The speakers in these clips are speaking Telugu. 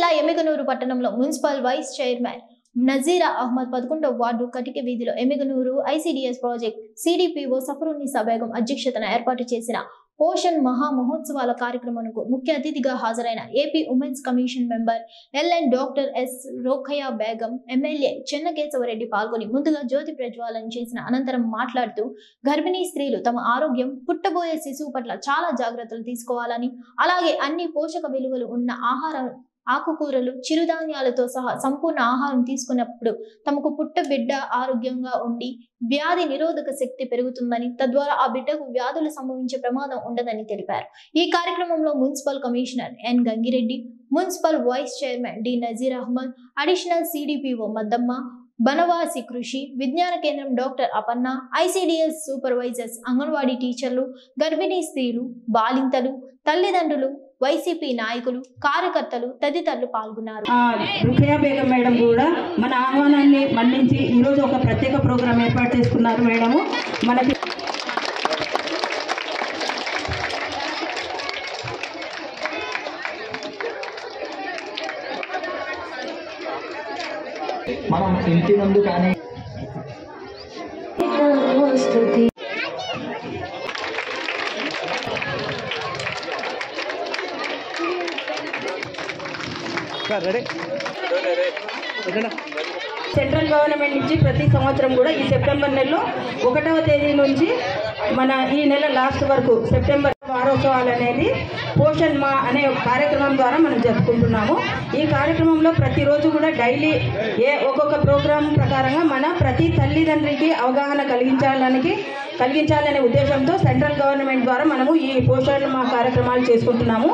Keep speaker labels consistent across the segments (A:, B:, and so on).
A: జిల్లా ఎమ్మిగనూరు పట్టణంలో municipal vice chairman Nazira Ahmed పదకొండవ వార్డు కటిక వీధిలో Emmiganur ICDS project CDPO Safarunnisa Begum అధ్యక్షతన ఏర్పాటు చేసిన పోషణ్ మహా మహోత్సవాల కార్యక్రమంకు ముఖ్య అతిథిగా హాజరైన AP women's commission member L N doctor S Rokhaya Begum MLA Chennakeshava Reddy పాల్గొని ముందుగా జ్యోతి ప్రజ్వాలన చేసిన అనంతరం మాట్లాడుతూ గర్భిణీ స్త్రీలు తమ ఆరోగ్యం పుట్టబోయే శిశువు పట్ల చాలా జాగ్రత్తలు తీసుకోవాలని అలాగే అన్ని పోషక విలువలు ఉన్న ఆహారం ఆకుకూరలు చిరుధాన్యాలతో సహా సంపూర్ణ ఆహారం తీసుకున్నప్పుడు తమకు పుట్ట బిడ్డ ఆరోగ్యంగా ఉండి వ్యాధి నిరోధక శక్తి పెరుగుతుందని తద్వారా ఆ బిడ్డకు వ్యాధులు సంభవించే ప్రమాదం ఉండదని తెలిపారు ఈ కార్యక్రమంలో municipal commissioner N Gangireddy municipal vice chairman D Nazeer Ahmed additional CDPO Maddamma Banavasi Krishi Vignana Kendram doctor Aparna ICDS supervisors anganwadi టీచర్లు గర్భిణీ స్త్రీలు బాలింతలు తల్లిదండ్రులు వైసీపీ నాయకులు కార్యకర్తలు తదితరులు పాల్గొన్నారు
B: ఆ, రుఖయా బేగం మేడం కూడా మన ఆహ్వానాన్ని మన్నించి ఈరోజు ఒక ప్రత్యేక ప్రోగ్రాం ఏర్పాటు చేసుకున్నారు మేడము మనకి
C: మనం ఇంటి ముందు కానీ
B: సెంట్రల్ గవర్నమెంట్ నుంచి ప్రతి సంవత్సరం కూడా ఈ సెప్టెంబర్ నెలలో ఒకటవ తేదీ నుంచి మన ఈ నెల లాస్ట్ వరకు సెప్టెంబర్ వారోత్సవాలు అనేది పోషణ్ మా అనే ఒక కార్యక్రమం ద్వారా మనం జరుపుకుంటున్నాము ఈ కార్యక్రమంలో ప్రతిరోజు కూడా డైలీ ఏ ఒక్కొక్క ప్రోగ్రాం ప్రకారంగా మన ప్రతి తల్లిదండ్రికి అవగాహన కలిగించాలనికి కలిగించాలనే ఉద్దేశంతో సెంట్రల్ గవర్నమెంట్ ద్వారా మనము ఈ పోషణ మా కార్యక్రమాలు చేసుకుంటున్నాము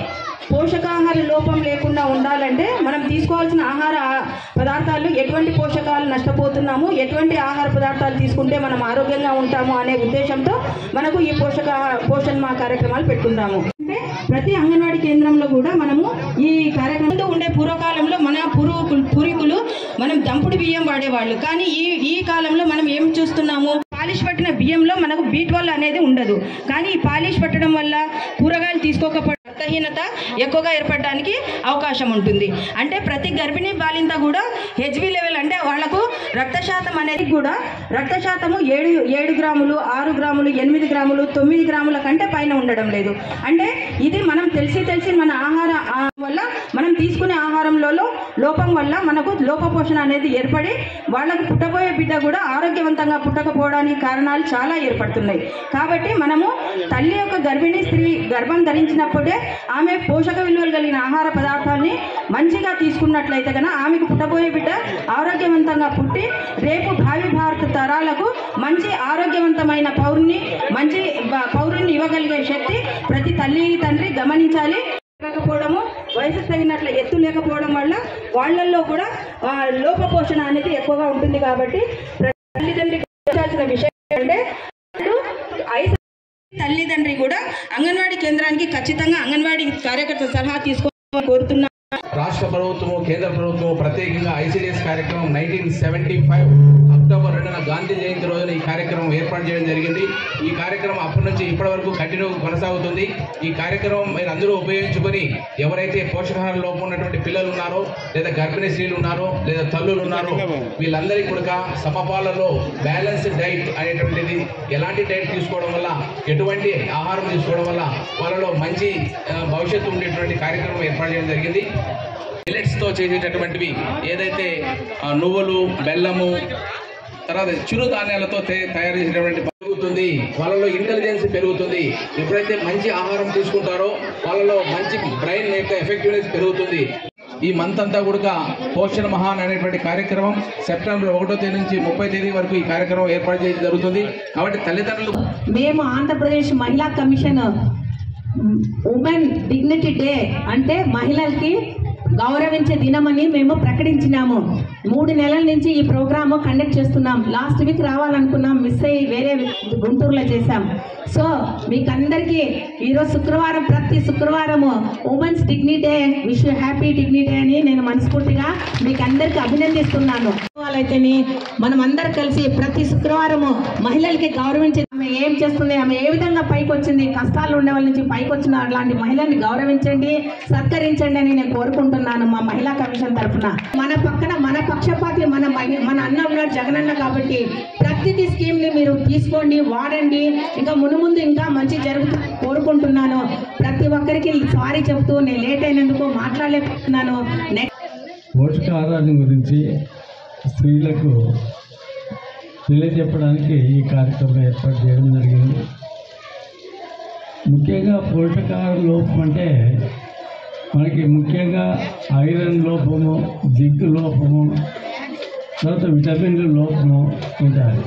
B: పోషకాహార లోపం లేకుండా ఉండాలంటే మనం తీసుకోవాల్సిన ఆహార పదార్థాలు ఎటువంటి పోషకాలు నష్టపోతున్నాము ఎటువంటి ఆహార పదార్థాలు తీసుకుంటే మనం ఆరోగ్యంగా ఉంటాము అనే ఉద్దేశంతో మనకు ఈ పోషక పోషణ మా కార్యక్రమాలు పెట్టుకుంటాము అంటే ప్రతి అంగన్వాడీ కేంద్రంలో కూడా మనము ఈ కార్యక్రమంలో ఉండే పూర్వకాలంలో మన పూర్వకులు పూర్వీకులు మనం దంపుడు బియ్యం వాడేవాళ్ళు కానీ ఈ ఈ కాలంలో మనం ఏం చూస్తున్నాము పాలిష్ పట్టిన బియ్యంలో మనకు బీట్ వల్ల అనేది ఉండదు కానీ ఈ పాలిష్ పట్టడం వల్ల కూరగాయలు తీసుకోకపోవడం రక్తహీనత ఎక్కువగా ఏర్పడడానికి అవకాశం ఉంటుంది అంటే ప్రతి గర్భిణీ బాలింత కూడా హెచ్బి లెవెల్ అంటే వాళ్ళకు రక్త శాతం అనేది కూడా రక్త శాతము ఏడు ఏడు గ్రాములు ఆరు గ్రాములు ఎనిమిది గ్రాములు తొమ్మిది గ్రాముల కంటే పైన ఉండడం లేదు అంటే ఇది మనం తెలిసి తెలిసి మన ఆహార ఆ, వల్ల మనం తీసుకునే ఆహారంలో లోపం వల్ల మనకు లోపపోషణ అనేది ఏర్పడి వాళ్ళకు పుట్టబోయే బిడ్డ కూడా ఆరోగ్యవంతంగా పుట్టకపోవడానికి కారణాలు చాలా ఏర్పడుతున్నాయి కాబట్టి మనము తల్లి యొక్క గర్భిణీ స్త్రీ గర్భం ధరించినప్పుడే ఆమె పోషక విలువలు కలిగిన ఆహార పదార్థాలని మంచిగా తీసుకున్నట్లయితే కనుక ఆమెకు పుట్టబోయే బిడ్డ ఆరోగ్యవంతంగా పుట్టి రేపు భావి భారత తరాలకు మంచి ఆరోగ్యవంతమైన పౌరుని మంచి బ- పౌరుని ఇవ్వగలిగే శక్తి ప్రతి తల్లి తండ్రి గమనించాలి లేకపోవడము వయసు తగినట్ల ఎత్తు లేకపోవడం వల్ల వాళ్ళల్లో కూడా ఆ, లోపపోషణ అనేది ఎక్కువగా ఉంటుంది కాబట్టి ప్రతి తల్లిదండ్రికి గమనించాల్సిన విషయం అంటే ఐదు తల్లిదండ్రి కూడా అంగన్వాడీ కేంద్రానికి ఖచ్చితంగా అంగన్వాడీ కార్యకర్త సలహా తీసుకోవాలని కోరుతున్నా
D: రాష్ట్ర ప్రభుత్వము కేంద్ర ప్రభుత్వము ప్రత్యేకంగా ఐసీడీఎస్ కార్యక్రమం నైన్టీన్ సెవెంటీ ఫైవ్ అక్టోబర్ రెండున గాంధీ జయంతి రోజున ఈ కార్యక్రమం ఏర్పాటు చేయడం జరిగింది ఈ కార్యక్రమం అప్పటి నుంచి ఇప్పటి వరకు కంటిన్యూ కొనసాగుతుంది ఈ కార్యక్రమం మీరు అందరూ ఉపయోగించుకొని ఎవరైతే పోషకాహార లోపం ఉన్నటువంటి పిల్లలు ఉన్నారో లేదా గర్భిణీ స్త్రీలు ఉన్నారో లేదా తల్లులు ఉన్నారో వీళ్ళందరికీ కూడా సమపాలలో బ్యాలెన్స్డ్ డైట్ అనేటువంటిది ఎలాంటి డైట్ తీసుకోవడం వల్ల ఎటువంటి ఆహారం తీసుకోవడం వల్ల వాళ్ళలో మంచి ఆ, భవిష్యత్తు ఉండేటువంటి కార్యక్రమం ఏర్పాటు చేయడం జరిగింది మిల్లెట్స్తో చేసేటటువంటివి ఏదైతే ఆ, నువ్వులు బెల్లము తర్వాత చిరుధాన్యాలతో తే- తయారు చేసేటటువంటి పెరుగుతుంది వాళ్ళలో ఇంటెలిజెన్స్ పెరుగుతుంది ఎప్పుడైతే మంచి ఆహారం తీసుకుంటారో వాళ్ళలో మంచి బ్రెయిన్ యొక్క ఎఫెక్టివ్నెస్ పెరుగుతుంది ఈ మంత్ అంతా కూడా పోషణ మహాన్ అనేటువంటి కార్యక్రమం సెప్టెంబర్ ఒకటో తేదీ నుంచి ముప్పై తేదీ వరకు ఈ కార్యక్రమం ఏర్పాటు చేయడం జరుగుతుంది కాబట్టి తల్లిదండ్రులు
E: మేము ఆంధ్రప్రదేశ్ మహిళా కమిషన్ ఉమెన్ డిగ్నిటీ డే అంటే మహిళలకి గౌరవించే దినమని మేము ప్రకటించినాము మూడు నెలల నుంచి ఈ ప్రోగ్రాము కండక్ట్ చేస్తున్నాం లాస్ట్ వీక్ రావాలనుకున్నాం మిస్ అయ్యి వేరే గుంటూరులో చేశాం సో మీకు అందరికీ ఈరోజు శుక్రవారం ప్రతి శుక్రవారము women's dignity day wish happy dignity అని నేను మనస్ఫూర్తిగా మీకు అందరికీ అభినందిస్తున్నాను వాళ్ళైతేని మనం అందరం కలిసి ప్రతి శుక్రవారము మహిళలకి గౌరవించి ఆమె ఏం చేస్తుంది ఆమె ఏ విధంగా పైకి వచ్చింది కష్టాలు ఉండే వాళ్ళ నుంచి పైకి వచ్చిన అలాంటి మహిళల్ని గౌరవించండి సత్కరించండి అని నేను కోరుకుంటున్నాను మా మహిళా కమిషన్ తరఫున మన పక్కన మన పక్షపాతి మన మహి- మన అన్న ఉన్నాడు జగనన్న కాబట్టి ప్రతిదీ స్కీమ్ ని మీరు తీసుకోండి వాడండి ఇంకా మునుముందు ఇంకా మంచి జరుగుతుంది కోరుకుంటున్నాను ప్రతి ఒక్కరికి సారీ చెప్తూ నేను లేట్ అయినందుకు మాట్లాడలేకపోతున్నాను నెక్స్ట్
F: పోషకాహారాన్ని గురించి స్త్రీలకు తెలియజెప్పడానికి ఈ కార్యక్రమం ఏర్పాటు చేయడం జరిగింది ముఖ్యంగా పోషకాహార లోపం అంటే మనకి ముఖ్యంగా ఐరన్ లోపము జింక్ లోపము తర్వాత విటమిన్ల లోపము ఉంటాయి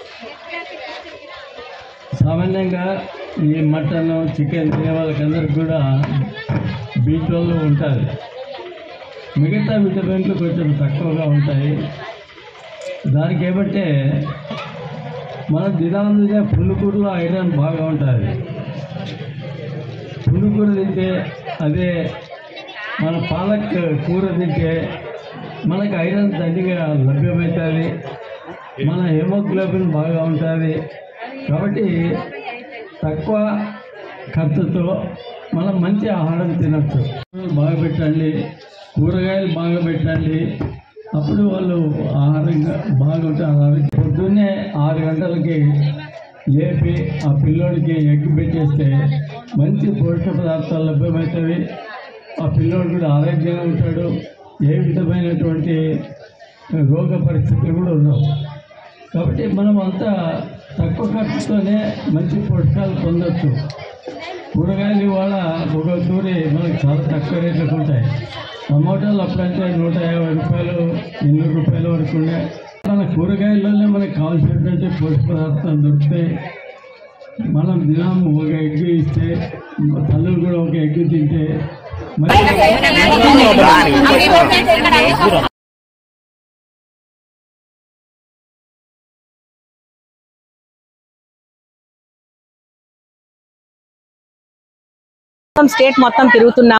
F: సామాన్యంగా ఈ మటన్ చికెన్ తినే వాళ్ళకందరికి కూడా బీ ట్వెల్వ్ ఉంటుంది మిగతా విటమిన్లు కొంచెం తక్కువగా ఉంటాయి దానికి ఏమంటే మన దినాలు తినే పుండుకూరలో ఐరన్ బాగా ఉంటుంది పుండుకూర తింటే అదే మన పాలక్ కూర తింటే మనకు ఐరన్ దండిగా లభ్యమవుతుంది మన హెమోగ్లోబిన్ బాగా ఉంటుంది కాబట్టి తక్కువ ఖర్చుతో మనం మంచి ఆహారం తినచ్చు బాగా పెట్టండి కూరగాయలు బాగా పెట్టండి అప్పుడు వాళ్ళు ఆహారంగా బాగుంటారు ఆరోగ్యం. పొద్దున్నే ఆరు గంటలకి లేపి ఆ పిల్లోడికి ఎగ్ పెట్టేస్తే మంచి పోషక పదార్థాలు లభ్యమవుతాయి ఆ పిల్లోడు కూడా ఆరోగ్యంగా ఉంటాడు ఏ విధమైనటువంటి రోగ పరిస్థితులు కూడా ఉండవు కాబట్టి మనం అంతా తక్కువ ఖర్చుతోనే మంచి పోషకాలు పొందొచ్చు కూరగాయలు ఇవాళ ఒక తూరి మనకు చాలా తక్కువ రేట్లకు ఉంటాయి టమాటాలు అప్పుడంటే నూట యాభై రూపాయలు ఎనిమిది రూపాయల వరకు ఉండే మన కూరగాయల్లోనే మనకు కావాల్సినటువంటి పోషక పదార్థాలు దొరుకుతాయి మనం దినం ఒక ఎగ్ ఇస్తే తల్లులు కూడా ఒక ఎగ్ తింటే మరి
E: స్టేట్ మొత్తం తిరుగుతున్నాం